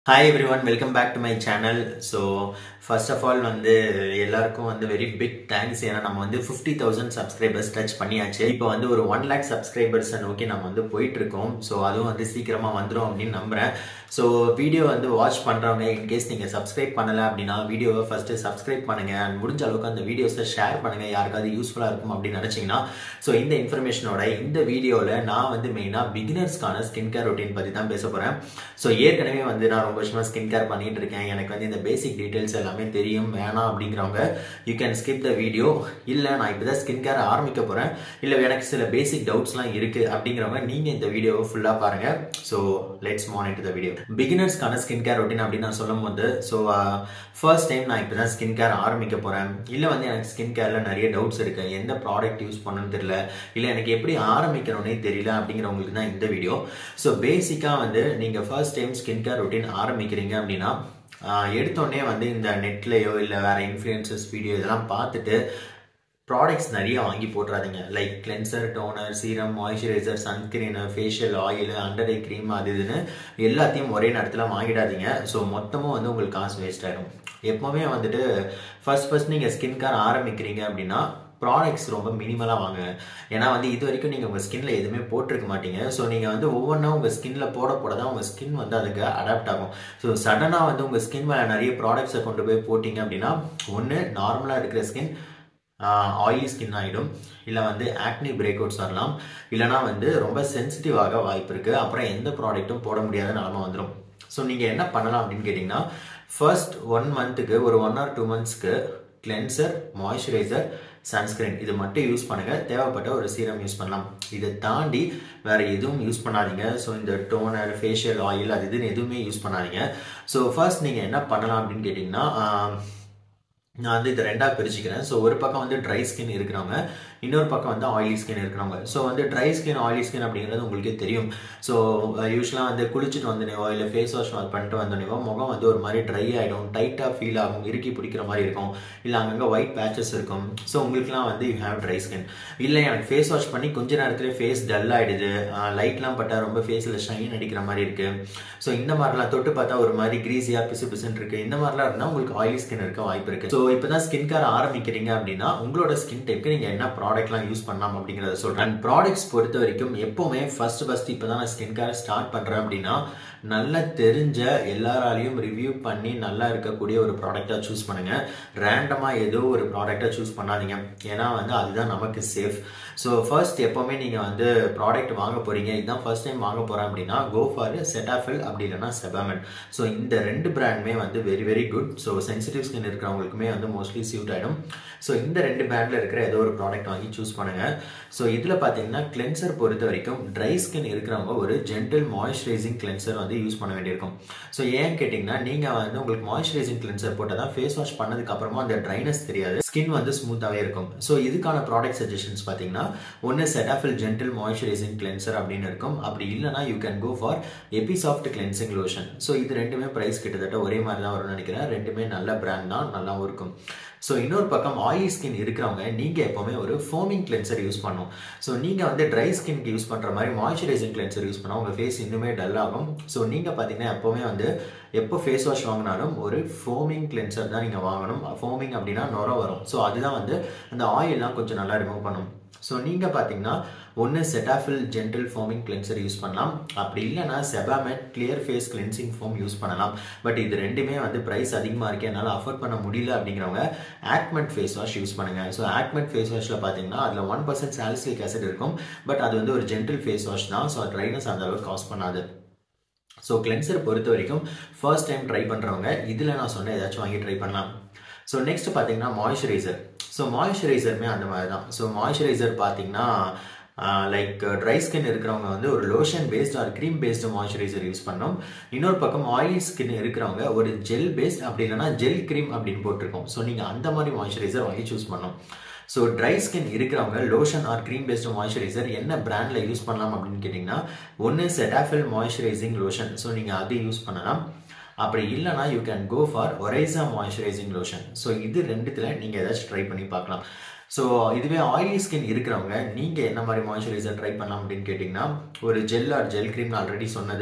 hi everyone welcome back to my channel so first of all வந்து எல்லாருக்கும் வந்து very big thanks ஏன்னா நம்ம வந்து ஃபிஃப்டி தௌசண்ட் சப்ஸ்கிரைபர்ஸ் டச் பண்ணியாச்சு இப்போ வந்து ஒரு ஒன் லேக் சப்ஸ்கிரைபர்ஸை நோக்கி நம்ம வந்து போயிட்டு இருக்கோம் ஸோ அதுவும் வந்து சீக்கிரமாக வந்துடும் அப்படின்னு நம்புறேன் ஸோ வீடியோ வந்து வாட்ச் பண்ணுறவங்க இன்கேஸ் நீங்கள் சப்ஸ்கிரைப் பண்ணலை அப்படின்னா வீடியோவை ஃபஸ்ட்டு சப்ஸ்கிரைப் பண்ணுங்க அண்ட் முடிஞ்ச அளவுக்கு அந்த வீடியோஸை ஷேர் பண்ணுங்க யாருக்காவது யூஸ்ஃபுல்லாக இருக்கும் அப்படின்னு நினச்சிங்கன்னா ஸோ இந்த இன்ஃபர்மேஷனோட இந்த வீடியோவில் நான் வந்து மெயினாக பிகினர்ஸ்க்கான ஸ்கின் கேர் ரொட்டீன் பற்றி தான் பேச போகிறேன் ஸோ ஏற்கனவே வந்து நான் ரொம்ப வருஷமாக ஸ்கின் கேர் பண்ணிட்டு இருக்கேன் எனக்கு வந்து இந்த பேசிக் டீட்டெயில்ஸ் எல்லாமே தெரியும் வேணாம் அப்படிங்கிறவங்க you can skip the video இல்லை நான் இப்போ தான் ஸ்கின் கேர் ஆரம்பிக்க போகிறேன் இல்லை எனக்கு சில பேசிக் டவுட்ஸ்லாம் இருக்குது அப்படிங்கிறவங்க நீங்கள் இந்த வீடியோவை ஃபுல்லாக பாருங்கள் ஸோ லெட்ஸ் மானிட் த வீடியோ பிகினர்ஸ்க்கான ஸ்கின் கேர் ரொட்டீன் அப்படின்னு நான் சொல்லும் போது ஸோ ஃபர்ஸ்ட் டைம் நான் இப்போ தான் ஸ்கின் கேர் ஆரம்பிக்க போகிறேன் இல்லை வந்து எனக்கு ஸ்கின் கேரில் நிறைய டவுட்ஸ் இருக்குது எந்த ப்ராடக்ட் யூஸ் பண்ணணும்னு தெரியல இல்லை எனக்கு எப்படி ஆரம்பிக்கணும்னே தெரியல அப்படிங்கிறவங்களுக்கு தான் இந்த வீடியோ ஸோ பேசிக்காக வந்து நீங்கள் first time skin care routine ஆரம்பிக்கிறீங்க அப்படின்னா எடுத்தோடனே வந்து இந்த நெட்லேயோ இல்லை வேறு இன்ஃப்ளூயன்சஸ் வீடியோ இதெல்லாம் பார்த்துட்டு ப்ராடக்ட்ஸ் நிறைய வாங்கி போட்டுறாதீங்க like cleanser toner serum moisturiser sunscreen facial oil under eye cream அது இதுன்னு எல்லாத்தையும் ஒரே நேரத்தில் வாங்கிடாதீங்க ஸோ மொத்தமும் வந்து உங்களுக்கு காசு வேஸ்ட் ஆகிடும் எப்போவுமே வந்துட்டு ஃபர்ஸ்ட் ஃபர்ஸ்ட் நீங்கள் ஸ்கின் கேர் ஆரம்பிக்கிறீங்க அப்படின்னா ப்ராடக்ட்ஸ் ரொம்ப மினிமலாக வாங்க ஏன்னா வந்து இது வரைக்கும் நீங்கள் உங்கள் ஸ்கின்ல எதுவுமே போட்டிருக்க மாட்டீங்க ஸோ நீங்கள் வந்து ஒவ்வொன்றும் உங்கள் ஸ்கின்ல போட போட தான் உங்கள் ஸ்கின் வந்து அதுக்கு அடாப்ட் ஆகும் ஸோ சடனாக வந்து உங்கள் ஸ்கின் மேலே நிறைய ப்ராடக்ட்ஸை கொண்டு போய் போட்டிங்க அப்படின்னா ஒன்று நார்மலாக இருக்கிற ஸ்கின் ஆயிலி ஸ்கின் ஆகிடும் இல்லை வந்து ஆக்னி பிரேக் அவுட்ஸ் வரலாம் இல்லைனா வந்து ரொம்ப சென்சிட்டிவாக வாய்ப்பு இருக்குது அப்புறம் எந்த ப்ராடக்ட்டும் போட முடியாத நிலமை வந்துடும் ஸோ நீங்கள் என்ன பண்ணலாம் அப்படின்னு கேட்டிங்கன்னா ஃபர்ஸ்ட் ஒன் மந்த்துக்கு ஒரு ஒன் ஆர் டூ மந்த்ஸ்க்கு கிளென்சர் மாய்ஸ்சரைசர் சன்ஸ்கிரீன் இது மட்டும் யூஸ் பண்ணுங்க தேவைப்பட்ட ஒரு சீரம் யூஸ் பண்ணலாம் இதை தாண்டி வேற எதுவும் யூஸ் பண்ணாதீங்க ஸோ இந்த டோனர் ஃபேஷியல் ஆயில் அது இதுன்னு எதுவுமே யூஸ் பண்ணாதீங்க ஸோ ஃபர்ஸ்ட் நீங்கள் என்ன பண்ணலாம் அப்படின்னு கேட்டிங்கன்னா நான் வந்து இதை ரெண்டாக பிரிச்சுக்கிறேன் ஸோ ஒரு பக்கம் வந்து ட்ரை ஸ்கின் இருக்கிறவங்க இன்னொரு பக்கம் வந்து ஆயிலி ஸ்கின் இருக்கிறவங்க ஸோ வந்து ட்ரை ஸ்கின் ஆயிலி ஸ்கின் அப்படிங்கிறது உங்களுக்கே தெரியும் ஸோ யூஸ்வலாக வந்து குளிச்சுட்டு வந்தனேவோ இல்லை ஃபேஸ் வாஷ் பண்ணிட்டு வந்தனேவோ முகம் வந்து ஒரு மாதிரி ட்ரை ஆகிடும் டைட்டாக ஃபீல் ஆகும் இறுக்கி பிடிக்கிற மாதிரி இருக்கும் இல்லை அங்கங்கே ஒயிட் பேச்சஸ் இருக்கும் ஸோ உங்களுக்குலாம் வந்து யூ ஹேவ் ட்ரை ஸ்கின் இல்லை எனக்கு ஃபேஸ் வாஷ் பண்ணி கொஞ்ச நேரத்தில் ஃபேஸ் டல் ஆகிடுது லைட்லாம் பட்டால் ரொம்ப ஃபேஸில் ஷைன் அடிக்கிற மாதிரி இருக்குது ஸோ இந்த மாதிரிலாம் தொட்டு பார்த்தா ஒரு மாதிரி க்ரீஸியாக பிசு பிசுன்னு இருக்குது இந்த மாதிரிலாம் இருந்தால் உங்களுக்கு ஆயிலி ஸ்கின் இருக்க வாய்ப்பு இருக்குது ஸோ இப்போ தான் ஸ்கின் கேர் ஆரம்பிக்கிறீங்க அப்படின்னா உங்களோட ஸ்கின் டைப்க்கு நீங்கள் என்ன ப்ராடக்ட்லாம் யூஸ் பண்ணலாம் அப்படிங்கிறத சொல்கிறேன் அண்ட் ப்ராடக்ட்ஸ் பொறுத்த வரைக்கும் எப்போவுமே ஃபர்ஸ்ட் ஃபர்ஸ்ட் இப்போ தான் நான் ஸ்கின் கேர் ஸ்டார்ட் பண்ணுறேன் அப்படின்னா நல்லா தெரிஞ்ச எல்லாராலையும் ரிவ்யூ பண்ணி நல்லா இருக்கக்கூடிய ஒரு ப்ராடக்டாக சூஸ் பண்ணுங்க ரேண்டமாக ஏதோ ஒரு ப்ராடக்டாக சூஸ் பண்ணாதீங்க ஏன்னா வந்து அதுதான் நமக்கு சேஃப் ஸோ ஃபர்ஸ்ட் எப்போவுமே நீங்கள் வந்து ப்ராடக்ட் வாங்க போகிறீங்க இதுதான் ஃபர்ஸ்ட் டைம் வாங்க போகிறேன் அப்படின்னா கோ ஃபார் செட்டாஃபில் அப்படி இல்லைனா செபாமென் ஸோ இந்த ரெண்டு பிராண்டுமே வந்து very very good so sensitive skin இருக்கிறவங்களுக்குமே வந்து மோஸ்ட்லி சூட் ஆகிடும் ஸோ இந்த ரெண்டு பிராண்டில் இருக்கிற ஏதோ ஒரு ப்ராடக்ட் வாங்கி சூஸ் பண்ணுங்கள் ஸோ இதில் பார்த்தீங்கன்னா கிளென்சர் பொறுத்த வரைக்கும் ட்ரை ஸ்கின் இருக்கிறவங்க ஒரு ஜென்டல் மாய்ஸ்சரைசிங் கிளென்சர் வந்து யூஸ் பண்ண வேண்டியிருக்கும் ஸோ ஏன்னு கேட்டிங்கன்னா நீங்கள் வந்து உங்களுக்கு மாய்ஸ்சரைசிங் கிளென்சர் போட்டால் தான் ஃபேஸ் வாஷ் பண்ணதுக்கு அப்புறமா அந்த ட்ரைனஸ் தெரியாது ஸ்கின் வந்து ஸ்மூத்தாகவே இருக்கும் ஸோ இதுக்கான ப்ராடக்ட் சஜஷன்ஸ் பார்த்தீங்கன்னா ஒன்று செட்டாஃபில் ஜென்டல் மாய்ஸ்சரைசிங் கிளென்சர் அப்படின்னு இருக்கும் அப்படி இல்லைனா you can go for Episoft cleansing lotion so இது ரெண்டுமே ப்ரைஸ் கிட்டத்தட்ட ஒரே மாதிரி தான் வரும்னு நினைக்கிறேன் ரெண்டுமே நல்ல பிராண்ட் தான் நல்லாவும் இருக்கும் ஸோ இன்னொரு பக்கம் ஆயிலி ஸ்கின் இருக்கிறவங்க நீங்கள் எப்போவுமே ஒரு ஃபோமிங் கிளென்சர் யூஸ் பண்ணும் ஸோ நீங்கள் வந்து ட்ரை ஸ்கின்க்கு யூஸ் பண்ணுற மாதிரி மாய்ஸ்சரைசிங் கிளென்சர் யூஸ் பண்ணால் உங்கள் ஃபேஸ் இன்னுமே டல் ஆகும் ஸோ நீங்கள் பார்த்தீங்கன்னா எப்போவுமே வந்து எப்போ ஃபேஸ் வாஷ் வாங்கினாலும் ஒரு ஃபோமிங் கிளென்சர் தான் நீங்கள் வாங்கணும் ஃபோமிங் அப்படின்னா நுர வரும் ஸோ அதுதான் வந்து அந்த ஆயிலெலாம் கொஞ்சம் நல்லா ரிமூவ் பண்ணும் ஸோ நீங்கள் பார்த்தீங்கன்னா ஒன்று Cetaphil gentle foaming cleanser use பண்ணலாம் அப்படி இல்லைனா Sebamed clear face cleansing foam use பண்ணலாம் பட் இது ரெண்டுமே வந்து ப்ரைஸ் அதிகமாக இருக்கு என்னால் அஃபோர்ட் பண்ண முடியல அப்படிங்கிறவங்க ஆக்மெட் ஃபேஸ் வாஷ் யூஸ் பண்ணுங்க ஸோ ஆக்மெட் ஃபேஸ் வாஷில் பார்த்தீங்கன்னா அதில் ஒன் பர்சன்ட் சாலிசிலிக் ஆசிட் இருக்கும் பட் அது வந்து ஒரு ஜென்டல் ஃபேஸ் வாஷ் தான் ஸோ ட்ரைனஸ் அந்த அளவுக்கு காஸ் பண்ணாது ஸோ கிளென்சர் பொறுத்த வரைக்கும் ஃபர்ஸ்ட் டைம் ட்ரை பண்ணுறவங்க இதில் நான் சொன்ன ஏதாச்சும் வாங்கி ட்ரை பண்ணலாம் ஸோ நெக்ஸ்ட் பார்த்தீங்கன்னா மாய்ஸ்சரைசர் ஸோ மாய்ஸ்சரைசருமே அந்த மாதிரி தான் ஸோ மாய்ஸ்சரைசர் பார்த்தீங்கன்னா லைக் ட்ரை ஸ்கின் இருக்கிறவங்க வந்து ஒரு lotion based or cream based moisturiser use பண்ணோம் இன்னொரு பக்கம் ஆயிலி ஸ்கின் இருக்கிறவங்க ஒரு ஜெல் பேஸ்ட் அப்படி இல்லைனா ஜெல் க்ரீம் அப்படின்னு போட்டிருக்கோம் ஸோ நீங்கள் அந்த மாதிரி மாய்ஸ்சரைசர் வாங்கி சூஸ் பண்ணணும் ஸோ ட்ரை ஸ்கின் இருக்கிறவங்க lotion or cream based moisturiser என்ன பிராண்டில் யூஸ் பண்ணலாம் அப்படின்னு கேட்டிங்கன்னா ஒன்று செட்டாஃபில் மாய்ஸ்சரைசிங் லோஷன் ஸோ நீங்கள் அது யூஸ் பண்ணலாம் அப்படி இல்லைனா you can go for Oryza moisturising lotion so இது ரெண்டுத்தில் நீங்கள் ஏதாச்சும் ட்ரை பண்ணி பார்க்கலாம் ஸோ இதுவே ஆயிலி ஸ்கின் இருக்கிறவங்க நீங்கள் என்ன மாதிரி மாய்ஸ்சரைசர் ட்ரை பண்ணலாம் அப்படின்னு கேட்டிங்கன்னா ஒரு gel or gel cream already சொன்னது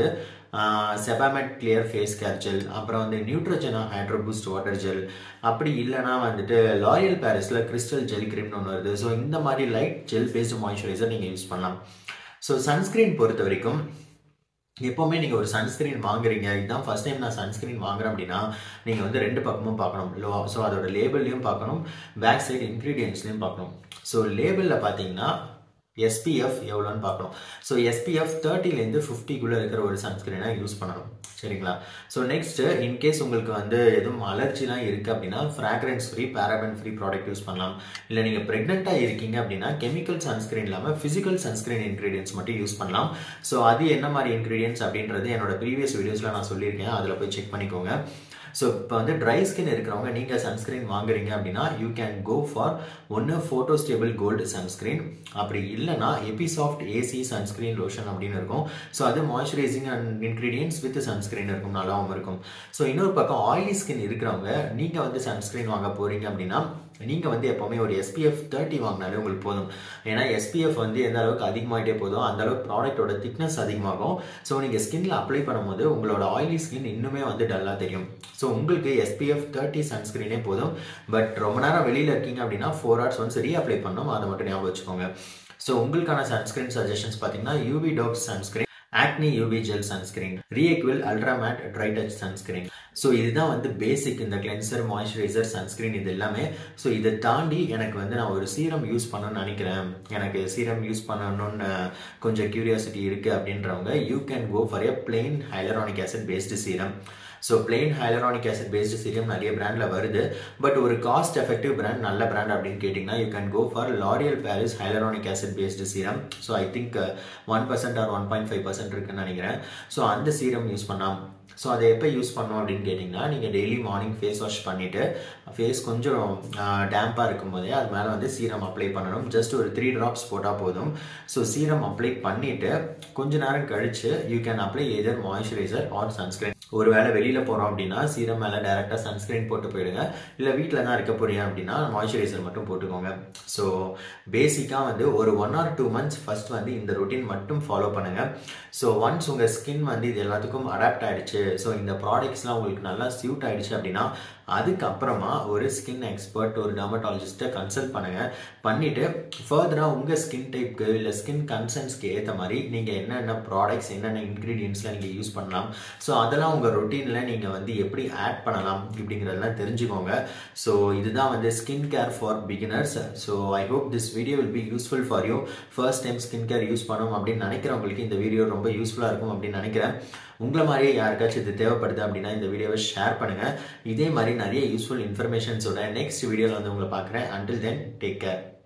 Sebamed clear face care gel அப்புறம் வந்து Neutrogena hydro boost water gel அப்படி இல்லைனா வந்துட்டு லாரியல் பேரிஸில் கிறிஸ்டல் ஜெல் கிரீம்னு ஒன்று வருது ஸோ இந்த மாதிரி லைட் ஜெல் பேஸ்டு மாய்ஸ்சரைசர் நீங்கள் யூஸ் பண்ணலாம் ஸோ சன்ஸ்க்ரீன் பொறுத்த வரைக்கும் எப்போவுமே நீங்கள் ஒரு சன்ஸ்க்ரீன் வாங்குறீங்க இதுதான் ஃபர்ஸ்ட் டைம் நான் சன்ஸ்க்ரீன் வாங்குறேன் அப்படின்னா நீங்கள் வந்து ரெண்டு பக்கமும் பார்க்கணும் லோ ஸோ அதோட லேபிள்லையும் பார்க்கணும் பேக் சைடு இன்க்ரீடியன்ஸ்லையும் பார்க்கணும் ஸோ லேபிளில் பார்த்தீங்கன்னா எஸ்பிஎஃப் எவ்வளோன்னு பார்க்கணும் ஸோ எஸ்பிஎஃப் தேர்ட்டிலேருந்து ஃபிஃப்டிக்குள்ளே இருக்கிற ஒரு சன்ஸ்க்ரீனை யூஸ் பண்ணணும் சரிங்களா ஸோ நெக்ஸ்ட்டு இன்கேஸ் உங்களுக்கு வந்து எதுவும் அலர்ஜிலாம் இருக்குது அப்படின்னா fragrance free paraben free product use பண்ணலாம் இல்லை நீங்கள் ப்ரெக்னெண்ட்டாக இருக்கீங்க அப்படின்னா கெமிக்கல் சன்ஸ்க்ரீன் இல்லாமல் ஃபிசிக்கல் சன்ஸ்க்ரீன் இன்க்ரீடியன்ஸ் மட்டும் யூஸ் பண்ணலாம் ஸோ அது என்ன மாதிரி இன்க்ரீடியன்ஸ் அப்படின்றது என்னோட ப்ரீவியஸ் வீடியோஸில் நான் சொல்லியிருக்கேன் அதில் போய் செக் பண்ணிக்கோங்க ஸோ இப்போ வந்து ட்ரை ஸ்கின் இருக்கிறவங்க நீங்கள் சன்ஸ்க்ரீன் வாங்குறீங்க அப்படின்னா யூ கேன் கோ ஃபார் ஒன்று ஃபோட்டோ ஸ்டேபிள் கோல்டு சன்ஸ்க்ரீன் அப்படி இல்லைனா எபிசாஃப்ட் ஏசி சன்ஸ்க்ரீன் லோஷன் அப்படின்னு இருக்கும் ஸோ அது moisturising and ingredients with sunscreen இருக்கும் நல்லாவும் இருக்கும் ஸோ இன்னொரு பக்கம் ஆயிலி ஸ்கின் இருக்கிறவங்க நீங்கள் வந்து சன்ஸ்க்ரீன் வாங்க போகிறீங்க அப்படின்னா நீங்கள் வந்து எப்போவுமே ஒரு எஸ்பிஎஃப் தேர்ட்டி வாங்கினாலே உங்களுக்கு போதும் ஏன்னா எஸ்பிஎஃப் வந்து எந்த அளவுக்கு அதிகமாகிட்டே போதும் அந்த அளவுக்கு ப்ராடக்ட்டோட திக்னஸ் அதிகமாகும் ஸோ நீங்கள் ஸ்கின்ல அப்ளை பண்ணும்போது உங்களோட ஆயிலி ஸ்கின் இன்னுமே வந்து டல்லாக தெரியும் ஸோ உங்களுக்கு எஸ்பிஎஃப் தேர்ட்டி சன்ஸ்கிரீனே போதும் பட் ரொம்ப நேரம் வெளியில் இருக்கீங்க அப்படின்னா four hours once reapply பண்ணணும் அதை மட்டும் ஞாபகம் வச்சுக்கோங்க ஸோ உங்களுக்கான சன்ஸ்கிரீன் சஜஷன்ஸ் பார்த்தீங்கன்னா UV doux sunscreen acne UV gel sunscreen Reequil ultramatte dry touch sunscreen so இதுதான் வந்து பேசிக் இந்த கிளென்சர் மாய்ஸ்சரைசர் சன்ஸ்கிரீன் இது எல்லாமே ஸோ இதை தாண்டி எனக்கு வந்து நான் ஒரு சீரம் யூஸ் பண்ணணும்னு நினைக்கிறேன் எனக்கு சீரம் யூஸ் பண்ணணும்னு கொஞ்சம் கியூரியாசிட்டி இருக்குது அப்படின்றவங்க you can go for a plain hyaluronic acid based serum so plain hyaluronic acid based serum நிறைய பிராண்டில் வருது பட் ஒரு காஸ்ட் எஃபெக்டிவ் பிராண்ட் நல்ல பிராண்ட் அப்படின்னு கேட்டிங்கன்னா you can go for L'Oreal Paris hyaluronic acid based serum so I think one percent or one point five percent இருக்குன்னு நினைக்கிறேன் so அந்த சீரம் யூஸ் பண்ணலாம் ஸோ அதை எப்போ யூஸ் பண்ணோம் அப்படின்னு கேட்டிங்கன்னா நீங்கள் டெய்லி மார்னிங் ஃபேஸ் வாஷ் பண்ணிவிட்டு ஃபேஸ் கொஞ்சம் டேம்பாக இருக்கும் போதே அது மேலே வந்து சீரம் அப்ளை பண்ணணும் ஜஸ்ட் ஒரு த்ரீ ட்ராப்ஸ் போட்டால் போதும் ஸோ சீரம் அப்ளை பண்ணிவிட்டு கொஞ்ச நேரம் கழித்து you can apply either moisturiser or sunscreen ஒரு வேளை வெளியில் போகிறோம் அப்படின்னா சீரம் மேலே டேரெக்டாக சன்ஸ்கிரீன் போட்டு போயிடுங்க இல்லை வீட்டில் தான் இருக்க போறீங்க அப்படின்னா மாய்ஸ்சரைசர் மட்டும் போட்டுக்கோங்க ஸோ பேசிக்காக வந்து ஒரு one or two months first வந்து இந்த ரொட்டீன் மட்டும் ஃபாலோ பண்ணுங்கள் ஸோ ஒன்ஸ் உங்கள் ஸ்கின் வந்து இது எல்லாத்துக்கும் அடாப்ட் ஆகிடுச்சு ஸோ இந்த ப்ராடக்ட்ஸ்லாம் உங்களுக்கு நல்லா சியூட் ஆகிடுச்சு அப்படின்னா அதுக்கப்புறமா ஒரு ஸ்கின் எக்ஸ்பர்ட் ஒரு டெர்மட்டாலஜிஸ்ட்டை கன்சல்ட் பண்ணுங்கள் பண்ணிவிட்டு ஃபர்தராக உங்கள் ஸ்கின் டைப்க்கு இல்லை ஸ்கின் கன்சர்ன்ஸ்க்கு ஏற்ற மாதிரி நீங்கள் என்னென்ன ப்ராடக்ட்ஸ் என்னென்ன இன்க்ரீடியன்ஸ்லாம் நீங்கள் யூஸ் பண்ணலாம் ஸோ அதெல்லாம் உங்கள் ரொட்டீனில் நீங்கள் வந்து எப்படி ஆட் பண்ணலாம் இப்படிங்கிறதெல்லாம் தெரிஞ்சுக்கோங்க ஸோ இதுதான் வந்து skin care for beginners so I hope this video will be useful for you first time skin care use பண்ணணும் அப்படின்னு நினைக்கிறவங்களுக்கு இந்த வீடியோ ரொம்ப யூஸ்ஃபுல்லாக இருக்கும் அப்படின்னு நினைக்கிறேன் உங்களை மாதிரியே யாருக்காச்சும் இது தேவைப்படுது அப்படின்னா இந்த வீடியோவை ஷேர் பண்ணுங்கள் இதே மாதிரி நிறைய யூஸ்ஃபுல் இன்ஃபர்மேஷன்ஸோட நெக்ஸ்ட் வீடியோவில் வந்து உங்களை பார்க்குறேன் அண்டில் தென் டேக் கேர்